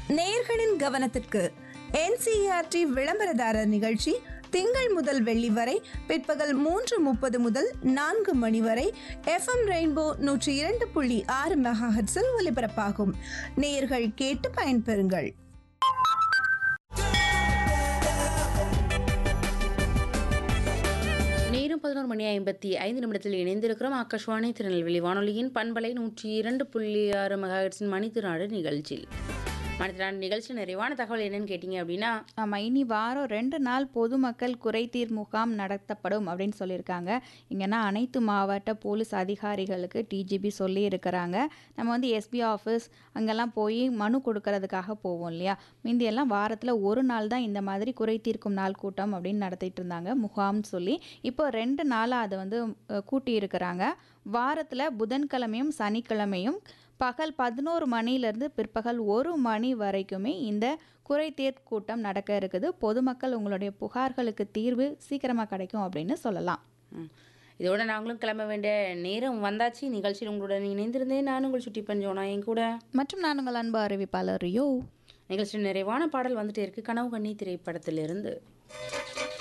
நேயர்களின் கவனத்திற்கு என்சிஆர்டி விளம்பரதாரர் நிகழ்ச்சி திங்கள் முதல் வெள்ளி வரை பிற்பகல் மூன்று முப்பது முதல் நான்கு மணி வரை எஃப்எம் ரெயின்போ நூற்றி இரண்டு புள்ளி ஆறு மெகாஹெட்ஸில் ஒலிபரப்பாகும் நேயர்கள் கேட்டு பயன்பெறுங்கள் நேரம் பதினோரு மணி ஐம்பத்தி ஐந்து நிமிடத்தில் இணைந்திருக்கிறோம் ஆகாஷ்வாணி திருநெல்வேலி வானொலியின் பண்பலை நூற்றி இரண்டு புள்ளி ஆறு மெகாஹெட்ஸின் மணித்திருநாடு நிகழ்ச்சியில் மணித்திருநாடு நிகழ்ச்சி நிறைவான தகவல் என்னன்னு கேட்டிங்க அப்படின்னா ஆமாம் இனி வாரம் ரெண்டு நாள் பொதுமக்கள் குறைதீர் முகாம் நடத்தப்படும் அப்படின்னு சொல்லியிருக்காங்க இங்கன்னா அனைத்து மாவட்ட போலீஸ் அதிகாரிகளுக்கு டிஜிபி சொல்லி இருக்கிறாங்க நம்ம வந்து எஸ்பி ஆஃபீஸ் அங்கெல்லாம் போய் மனு கொடுக்கறதுக்காக போவோம் இல்லையா முந்தியெல்லாம் வாரத்தில் ஒரு நாள் தான் இந்த மாதிரி குறை தீர்க்கும் நாள் கூட்டம் அப்படின்னு நடத்திட்டு இருந்தாங்க முகாம்னு சொல்லி இப்போ ரெண்டு நாளாக அதை வந்து அஹ், கூட்டி இருக்கிறாங்க வாரத்தில் புதன்கிழமையும் சனிக்கிழமையும் பகல் பதினோரு மணிலேருந்து பிற்பகல் ஒரு மணி வரைக்குமே இந்த குறைதீர் கூட்டம் நடக்க இருக்குது பொதுமக்கள் உங்களுடைய புகார்களுக்கு தீர்வு சீக்கிரமாக கிடைக்கும் அப்படின்னு சொல்லலாம் ம், இதோட நாங்களும் கிளம்ப வேண்டிய நேரம் வந்தாச்சு நிகழ்ச்சியில் உங்களுடன் இணைந்திருந்தேன் நான் உங்கள் சுட்டி பஞ்சோனா என் கூட மற்றும் நான் உங்கள் அன்பு அறிவிப்பாளர் ரியோ நிகழ்ச்சி நிறைவான பாடல் வந்துட்டே இருக்கு கனவு கண்ணி திரைப்படத்திலிருந்து